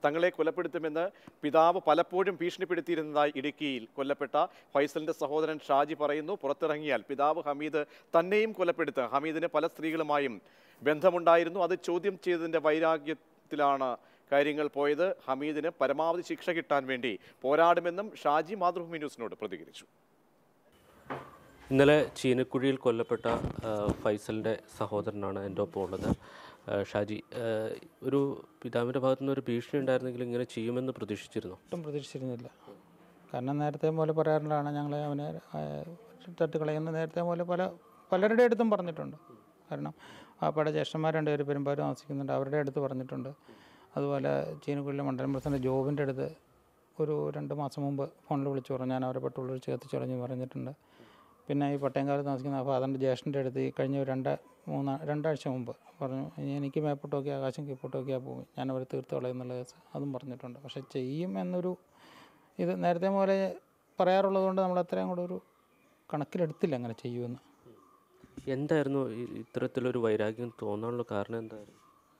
തങ്ങളെ കൊലപ്പെടുത്തുമെന്ന് പിതാവ് പലപ്പോഴും ഭീഷണിപ്പെടുത്തിയിരുന്നതായി ഇടുക്കിയിൽ കൊല്ലപ്പെട്ട ഫൈസലിന്റെ സഹോദരൻ ഷാജി പറയുന്നു പുറത്തിറങ്ങിയാൽ പിതാവ് ഹമീദ് തന്നെയും കൊലപ്പെടുത്തുക ഹമീദിന് പല സ്ത്രീകളുമായും ബന്ധമുണ്ടായിരുന്നു അത് ചോദ്യം ചെയ്തതിന്റെ വൈരാഗ്യത്തിലാണ് കാര്യങ്ങൾ പോയത് ഹമീദിന് പരമാവധി ശിക്ഷ കിട്ടാൻ വേണ്ടി പോരാടുമെന്നും ഷാജി മാതൃഭൂമി ന്യൂസിനോട് പ്രതികരിച്ചു ഇന്നലെ ചീനക്കുഴിയിൽ കൊല്ലപ്പെട്ട ആ, ഫൈസലിൻ്റെ സഹോദരനാണ് എൻ്റെ ഒപ്പം ഉള്ളത് ആ, ഷാജി ആ, ഒരു പിതാവിൻ്റെ ഭാഗത്തു നിന്ന് ഒരു ഭീഷണി ഉണ്ടായിരുന്നെങ്കിൽ ഇങ്ങനെ ചെയ്യുമെന്ന് പ്രതീക്ഷിച്ചിരുന്നു ഒട്ടും പ്രതീക്ഷിച്ചിരുന്നില്ല കാരണം നേരത്തെ പോലെ പറയാറുള്ളതാണ് ഞങ്ങളെ അവനെ തട്ടുകളയുന്ന നേരത്തെ പോലെ പല പലരുടെ അടുത്തും പറഞ്ഞിട്ടുണ്ട് കാരണം പാപ്പയുടെ ജ്യേഷ്ഠന്മാർ രണ്ടുപേര് പെരുമ്പാവൂർ താമസിക്കുന്നുണ്ട് അവരുടെ അടുത്ത് പറഞ്ഞിട്ടുണ്ട് അതുപോലെ ചീനക്കുഴിയിലെ മണ്ഡലം പ്രസിഡന്റ് ജോബിൻ്റെ അടുത്ത് ഒരു രണ്ട് മാസം മുമ്പ് ഫോണിൽ വിളിച്ചു പറഞ്ഞു ഞാൻ അവരെ പെട്ടുള്ളൊഴിച്ച് കത്തിച്ചുടഞ്ഞ് പറഞ്ഞിട്ടുണ്ട് പിന്നെ ഈ പട്ടയംകാലത്ത് താമസിക്കുന്ന ഫാദറിൻ്റെ ജ്യേഷ്ഠൻ്റെ അടുത്ത് ഈ കഴിഞ്ഞ ഒരു രണ്ട് മൂന്നാ രണ്ടാഴ്ച മുമ്പ് പറഞ്ഞു ഇനി എനിക്ക് മേപ്പോട്ട് നോക്കി ആകാശം കീപ്പോട്ട് നോക്കിയാൽ പോകും ഞാൻ അവരെ തീർത്ത് കളയുന്നുള്ള കേസ് അതും പറഞ്ഞിട്ടുണ്ട് പക്ഷേ ചെയ്യും എന്നൊരു ഇത് നേരത്തെ പോലെ പറയാറുള്ളത് കൊണ്ട് നമ്മൾ അത്രയും കൂടെ ഒരു കണക്കിലെടുത്തില്ല അങ്ങനെ ചെയ്യുമെന്ന് എന്തായിരുന്നു ഈ ഇത്തരത്തിലൊരു വൈരാഗ്യം തോന്നാനുള്ള കാരണം എന്തായിരുന്നു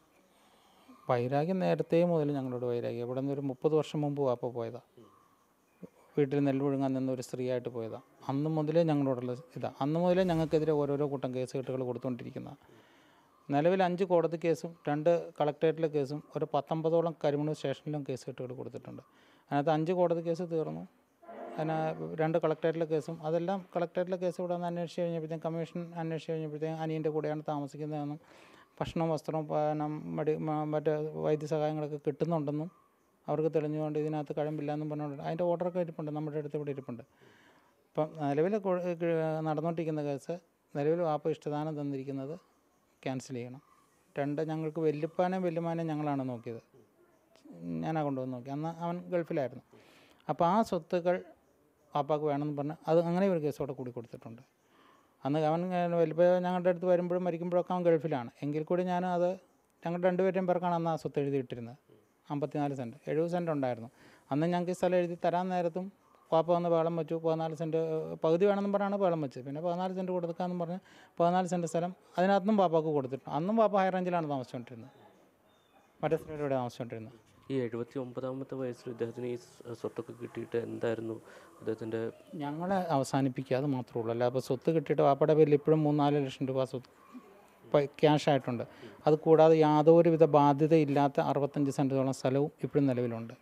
വൈരാഗ്യം നേരത്തെ മുതൽ ഞങ്ങളോട് വൈരാഗ്യം ഇവിടെ നിന്ന് ഒരു മുപ്പത് വർഷം മുമ്പ് വാപ്പ പോയതാണ് വീട്ടിൽ നെല്ല് പുഴുങ്ങാൻ നിന്ന ഒരു സ്ത്രീയായിട്ട് പോയതാണ് അന്ന് മുതലേ ഞങ്ങളോടുള്ള ഇതാ അന്ന് മുതലേ ഞങ്ങൾക്കെതിരെ ഓരോരോ കൂട്ടം കേസ് കെട്ടുകൾ കൊടുത്തുകൊണ്ടിരിക്കുന്ന നിലവിൽ അഞ്ച് കോടതി കേസും രണ്ട് കളക്ടറേറ്റിലെ കേസും ഒരു പത്തൊമ്പതോളം കരിമണൂർ സ്റ്റേഷനിലും കേസ് കെട്ടുകൾ കൊടുത്തിട്ടുണ്ട് അതിനകത്ത് അഞ്ച് കോടതി കേസ് തീർന്നു അതിന് രണ്ട് കളക്ടറേറ്റിലെ കേസും അതെല്ലാം കളക്ടറേറ്റിലെ കേസ് ഇവിടെ നിന്ന് അന്വേഷിച്ച് കഴിഞ്ഞപ്പോഴത്തേക്കും കമ്മീഷൻ അന്വേഷിച്ച് കഴിഞ്ഞപ്പോഴത്തേക്കും അനിയൻ്റെ കൂടെയാണ് താമസിക്കുന്നതെന്നും ഭക്ഷണവും വസ്ത്രവും പിന്നെ മടി മ- മറ്റ് വൈദ്യസഹായങ്ങളൊക്കെ കിട്ടുന്നുണ്ടെന്നും അവർക്ക് തെളിഞ്ഞുകൊണ്ട് ഇതിനകത്ത് കഴമ്പില്ല എന്നും പറഞ്ഞുകൊണ്ട് അതിൻ്റെ ഓർഡറൊക്കെ ഇരിപ്പുണ്ട് നമ്മുടെ അടുത്ത് ഇവിടെ ഇരിപ്പുണ്ട് ഇപ്പം നിലവിൽ കൊ- ക- നടന്നുകൊണ്ടിരിക്കുന്ന കേസ് നിലവിൽ വാപ്പ ഇഷ്ടദാനം തന്നിരിക്കുന്നത് ക്യാൻസൽ ചെയ്യണം രണ്ട് ഞങ്ങൾക്ക് വല്യപ്പാനെയും വല്യമാനെയും ഞങ്ങളാണ് നോക്കിയത് ഞാനാ കൊണ്ടുവന്ന് നോക്കി അന്ന് അവൻ ഗൾഫിലായിരുന്നു അപ്പോൾ ആ സ്വത്തുക്കൾ വാപ്പാക്ക് വേണമെന്ന് പറഞ്ഞ് അത് അങ്ങനെ ഒരു കേസ് അവിടെ കൂടി കൊടുത്തിട്ടുണ്ട് അന്ന് അവൻ വലിയ ഞങ്ങളുടെ അടുത്ത് വരുമ്പോഴും മരിക്കുമ്പോഴൊക്കെ അവൻ ഗൾഫിലാണ് എങ്കിൽ കൂടി ഞാൻ അത് ഞങ്ങളുടെ രണ്ടുപേരുടെയും പേർക്കാണ് അന്ന് ആ സ്വത്ത് എഴുതിയിട്ടിരുന്നത് അമ്പത്തിനാല് സെൻറ്റ് എഴുപത് സെൻറ്റ് ഉണ്ടായിരുന്നു അന്ന് ഞങ്ങൾക്ക് ഈ സ്ഥലം എഴുതി തരാൻ നേരത്തും വാപ്പ വന്ന് വേളം വെച്ചു പതിനാല് സെൻറ്റ് ഏഹ്, പകുതി വേണമെന്നും പറഞ്ഞാണ് വേളം വെച്ചത് പിന്നെ പതിനാല് സെൻറ്റ് കൊടുക്കാമെന്ന് പറഞ്ഞ് പതിനാല് സെൻറ്റ് സ്ഥലം അതിനകത്തും വാപ്പാക്ക് കൊടുത്തിട്ടുണ്ട് അന്നും വാപ്പ ഹൈ റേഞ്ചിലാണ് താമസിച്ചുകൊണ്ടിരുന്നത് മറ്റേ സ്ത്രീയുടെ താമസിച്ചുകൊണ്ടിരുന്നത് ഈ എഴുപത്തി ഒമ്പതാമത്തെ വയസ്സിൽ ഇദ്ദേഹത്തിന് ഈ സ് സ്വത്തൊക്കെ കിട്ടിയിട്ട് എന്തായിരുന്നു അദ്ദേഹത്തിൻ്റെ ഞങ്ങളെ അവസാനിപ്പിക്കുക അത് മാത്രമേ ഉള്ളൂ അല്ല അപ്പോൾ സ്വത്ത് കിട്ടിയിട്ട് വാപ്പയുടെ പേരിൽ ഇപ്പോഴും മൂന്നാല് ലക്ഷം രൂപ സ്വത്ത് പ- ക്യാഷ് ആയിട്ടുണ്ട് അത് കൂടാതെ യാതൊരുവിധ ബാധ്യതയില്ലാത്ത അറുപത്തഞ്ച് സെൻറ്റോളം സ്ഥലവും ഇപ്പോഴും നിലവിലുണ്ട്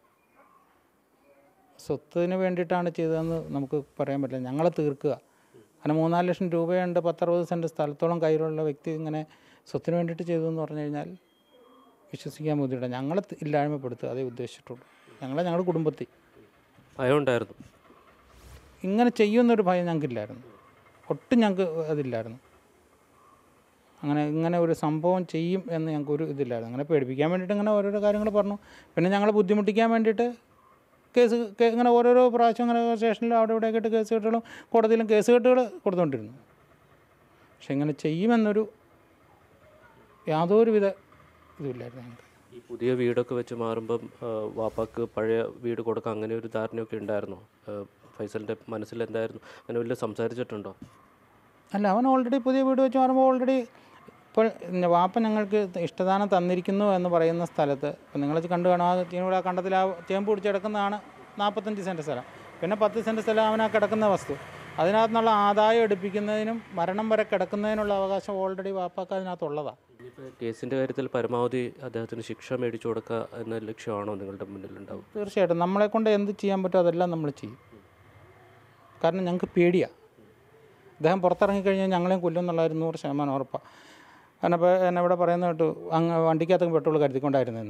സ്വത്തിന് വേണ്ടിയിട്ടാണ് ചെയ്തതെന്ന് നമുക്ക് പറയാൻ പറ്റില്ല ഞങ്ങളെ തീർക്കുക കാരണം മൂന്നാല് ലക്ഷം രൂപയുണ്ട് പത്തറുപത് സെൻറ്റ് സ്ഥലത്തോളം കയ്യിലുള്ള വ്യക്തി ഇങ്ങനെ സ്വത്തിന് വേണ്ടിയിട്ട് ചെയ്തു എന്ന് പറഞ്ഞു കഴിഞ്ഞാൽ വിശ്വസിക്കാൻ ബുദ്ധിമുട്ടാണ് ഞങ്ങളെ ത- ഇല്ലായ്മപ്പെടുത്തുക അതേ ഉദ്ദേശിച്ചിട്ടുള്ളൂ ഞങ്ങളെ ഞങ്ങളുടെ കുടുംബത്തിൽ ഭയം ഉണ്ടായിരുന്നു ഇങ്ങനെ ചെയ്യുമെന്നൊരു ഭയം ഞങ്ങൾക്കില്ലായിരുന്നു ഒട്ടും ഞങ്ങൾക്ക് അതില്ലായിരുന്നു അങ്ങനെ ഇങ്ങനെ ഒരു സംഭവം ചെയ്യും എന്ന് ഞങ്ങൾക്ക് ഒരു ഇതില്ലായിരുന്നു അങ്ങനെ പേടിപ്പിക്കാൻ വേണ്ടിയിട്ട് ഇങ്ങനെ ഓരോരോ കാര്യങ്ങൾ പറഞ്ഞു പിന്നെ ഞങ്ങളെ ബുദ്ധിമുട്ടിക്കാൻ വേണ്ടിയിട്ട് കേസ് കേ- ഇങ്ങനെ ഓരോരോ പ്രാവശ്യം ഇങ്ങനെ സ്റ്റേഷനിലും അവിടെ ഇവിടെയൊക്കെ ആയിട്ട് കേസ് കെട്ടുകളും കോടതിയിലും കേസ് കെട്ടുകൾ കൊടുത്തുകൊണ്ടിരുന്നു പക്ഷെ ഇങ്ങനെ ചെയ്യുമെന്നൊരു യാതൊരുവിധ ഇതുമില്ലായിരുന്നു ഞങ്ങൾക്ക് ഈ പുതിയ വീടൊക്കെ വെച്ച് മാറുമ്പം ആ, വാപ്പാക്ക് പഴയ വീട് കൊടുക്കാൻ അങ്ങനെ ഒരു ധാരണയൊക്കെ ഉണ്ടായിരുന്നോ ആ, ഫൈസലിൻ്റെ മനസ്സിൽ എന്തായിരുന്നു അങ്ങനെ വലിയ സംസാരിച്ചിട്ടുണ്ടോ അല്ല അവൻ ഓൾറെഡി പുതിയ വീട് വെച്ച് മാറുമ്പോൾ ഓൾറെഡി ഇപ്പോൾ ഞ- വാപ്പ ഞങ്ങൾക്ക് ഇഷ്ടദാനം തന്നിരിക്കുന്നു എന്ന് പറയുന്ന സ്ഥലത്ത് ഇപ്പം നിങ്ങൾ കണ്ടു കാണും ആ ഇവിടെ കണ്ടത്തിൽ ആ ചേമ്പ് പിടിച്ച് കിടക്കുന്നതാണ് നാൽപ്പത്തഞ്ച് സെൻറ്റ് സ്ഥലം പിന്നെ പത്ത് സെൻറ്റ് സ്ഥലം അവൻ ആ കിടക്കുന്ന വസ്തു അതിനകത്ത് നിന്നുള്ള ആദായം എടുപ്പിക്കുന്നതിനും മരണം വരെ കിടക്കുന്നതിനുള്ള അവകാശം ഓൾറെഡി വാപ്പാക്ക് അതിനകത്തുള്ളതാണ് ഇനിയിപ്പോൾ കേസിൻ്റെ കാര്യത്തിൽ പരമാവധി അദ്ദേഹത്തിന് ശിക്ഷ മേടിച്ചു കൊടുക്കുക എന്ന ലക്ഷ്യമാണോ നിങ്ങളുടെ മുന്നിലുണ്ടാവും തീർച്ചയായിട്ടും നമ്മളെ കൊണ്ട് എന്ത് ചെയ്യാൻ പറ്റുമോ അതെല്ലാം നമ്മൾ ചെയ്യും കാരണം ഞങ്ങൾക്ക് പേടിയാണ് അദ്ദേഹം പുറത്തിറങ്ങിക്കഴിഞ്ഞാൽ ഞങ്ങളെയും കൊല്ലും എന്നുള്ള ഒരു നൂറ് ശതമാനം ഉറപ്പാണ് കാരണം ഇപ്പോൾ എന്നെ ഇവിടെ പറയുന്ന കേട്ടു അങ്ങ് വണ്ടിക്കകത്ത് പെട്രോൾ കരുതിക്കൊണ്ടായിരുന്നെന്ന്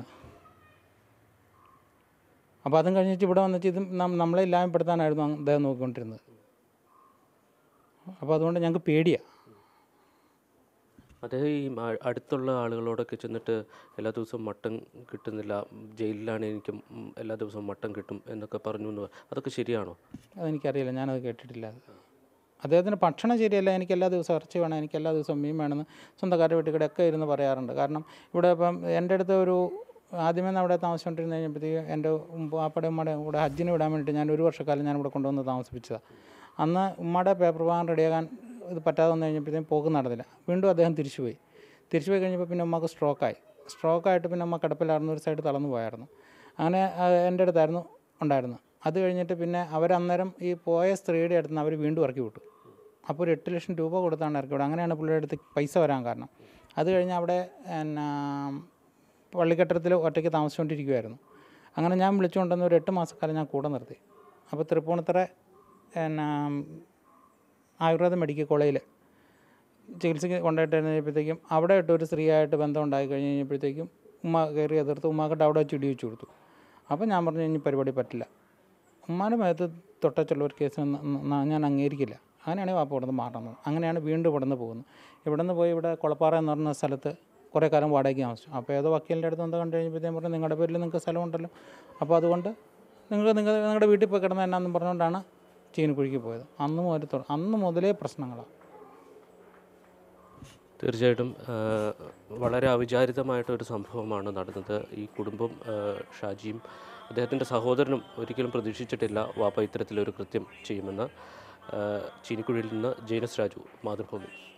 അപ്പോൾ അതും കഴിഞ്ഞിട്ട് ഇവിടെ വന്നിട്ട് ഇത് നം- നമ്മളെ ഇല്ലായ്മപ്പെടുത്താനായിരുന്നു അങ്ങ് അദ്ദേഹം നോക്കിക്കൊണ്ടിരുന്നത് അപ്പോൾ അതുകൊണ്ട് ഞങ്ങൾക്ക് പേടിയാണ് അദ്ദേഹം ഈ മ- അടുത്തുള്ള ആളുകളോടൊക്കെ ചെന്നിട്ട് എല്ലാ ദിവസവും മട്ടൻ കിട്ടുന്നില്ല ജയിലിലാണ് എനിക്ക് ഉം എല്ലാ ദിവസവും മട്ടൻ കിട്ടും എന്നൊക്കെ പറഞ്ഞു എന്ന് പറ- അതൊക്കെ ശരിയാണോ അതെനിക്കറിയില്ല ഞാനത് കേട്ടിട്ടില്ല അത് അദ്ദേഹത്തിന് ഭക്ഷണം ശരിയല്ല എനിക്ക് എല്ലാ ദിവസവും ഇറച്ചി വേണം എനിക്ക് എല്ലാ ദിവസവും മീൻ വേണമെന്ന് സ്വന്തക്കാരുടെ വീട്ടിൽ കൂടെ ഒക്കെ ഇരുന്ന് പറയാറുണ്ട് കാരണം ഇവിടെ ഇപ്പം എൻ്റെ അടുത്ത് ഒരു ആദ്യമേ അവിടെ താമസിച്ചുകൊണ്ടിരുന്ന് കഴിഞ്ഞപ്പോഴത്തേക്ക് എൻ്റെ പാപ്പയുടെ ഉമ്മയുടെ കൂടെ ഹജ്ജിന് വിടാൻ വേണ്ടിയിട്ട് ഞാൻ ഒരു വർഷക്കാലം ഞാൻ ഇവിടെ കൊണ്ടുവന്ന് താമസിപ്പിച്ചതാണ് അന്ന് ഉമ്മയുടെ പേപ്പർ വാങ്ങാൻ റെഡിയാകാൻ ഇത് പറ്റാതെ വന്നു കഴിഞ്ഞപ്പോഴത്തേക്കും പോക്ക് നടന്നില്ല വീണ്ടും അദ്ദേഹം തിരിച്ചുപോയി തിരിച്ചുപോയി കഴിഞ്ഞപ്പോൾ പിന്നെ ഉമ്മക്ക് സ്ട്രോക്കായി സ്ട്രോക്കായിട്ട് പിന്നെ അമ്മ കിടപ്പിലായിരുന്നു ഒരു സൈഡ് തളർന്നു പോയായിരുന്നു അങ്ങനെ ആ, എൻ്റെ അടുത്തായിരുന്നു ഉണ്ടായിരുന്നു അത് കഴിഞ്ഞിട്ട് പിന്നെ അവരന്നേരം ഈ പോയ സ്ത്രീയുടെ അടുത്ത് നിന്ന് അവർ വീണ്ടും ഇറക്കി വിട്ടു അപ്പോൾ ഒരു എട്ട് ലക്ഷം രൂപ കൊടുത്താണ് ഇറക്കി വിടുക അങ്ങനെയാണ് പുള്ളിയുടെ അടുത്ത് പൈസ വരാൻ കാരണം അത് കഴിഞ്ഞ് അവിടെ എന്നാ പള്ളിക്കട്ടത്തിൽ ഒറ്റയ്ക്ക് താമസിച്ചുകൊണ്ടിരിക്കുമായിരുന്നു അങ്ങനെ ഞാൻ വിളിച്ചുകൊണ്ടുവന്ന് ഒരു എട്ട് മാസക്കാലം ഞാൻ കൂടെ നിർത്തി അപ്പോൾ തൃപ്പൂണിത്തറ എന്നാ ആയുർവേദ മെഡിക്കൽ കോളേജിൽ ചികിത്സയ്ക്ക് കൊണ്ടുപോയിട്ട് കഴിഞ്ഞപ്പോഴത്തേക്കും അവിടെ ഇട്ട് ഒരു സ്ത്രീയായിട്ട് ബന്ധം ഉണ്ടായി കഴിഞ്ഞ് കഴിഞ്ഞപ്പോഴത്തേക്കും ഉമ്മ കയറി എതിർത്ത് ഉമ്മാക്കിട്ട് അവിടെ വെച്ച് ഇടി വെച്ച് കൊടുത്തു അപ്പോൾ ഞാൻ പറഞ്ഞു ഇനി പരിപാടി പറ്റില്ല ഉമ്മാൻ്റെ മേത്ത് തൊട്ടച്ചുള്ള ഒരു കേസ് ന- ന- ഞാൻ അംഗീകരിക്കില്ല അങ്ങനെയാണെങ്കിൽ വാപ്പ ഇവിടെ നിന്ന് മാറുന്നത് അങ്ങനെയാണ് വീണ്ടും ഇവിടെ നിന്ന് പോകുന്നത് ഇവിടെ നിന്ന് പോയി ഇവിടെ കുളപ്പാറ എന്ന് പറഞ്ഞ സ്ഥലത്ത് കുറേ കാലം വാടകയ്ക്ക് താമസിച്ചു അപ്പോൾ ഏതോ വക്കീലിൻ്റെ അടുത്ത് എന്താ കണ്ടു കഴിഞ്ഞപ്പോഴത്തേക്കും പറഞ്ഞു നിങ്ങളുടെ പേരിൽ നിങ്ങൾക്ക് സ്ഥലമുണ്ടല്ലോ അപ്പോൾ അതുകൊണ്ട് നിങ്ങൾ നിങ്ങൾ നിങ്ങളുടെ വീട്ടിൽ പോയി കിടന്ന എന്നാന്നും പറഞ്ഞുകൊണ്ടാണ് ചീനിക്കുഴിക്ക് പോയത് അന്ന് മുതൽ തൊ- അന്ന് മുതലേ പ്രശ്നങ്ങളാണ് തീർച്ചയായിട്ടും ആ, വളരെ അവിചാരിതമായിട്ടൊരു സംഭവമാണ് നടന്നത് ഈ കുടുംബം ആ, ഷാജിയും അദ്ദേഹത്തിൻ്റെ സഹോദരനും ഒരിക്കലും പ്രതീക്ഷിച്ചിട്ടില്ല വാപ്പ ഇത്തരത്തിലൊരു കൃത്യം ചെയ്യുമെന്ന് ആ, ചീനിക്കുഴിയിൽ നിന്ന് ജെയിനസ് രാജു മാതൃഭൂമി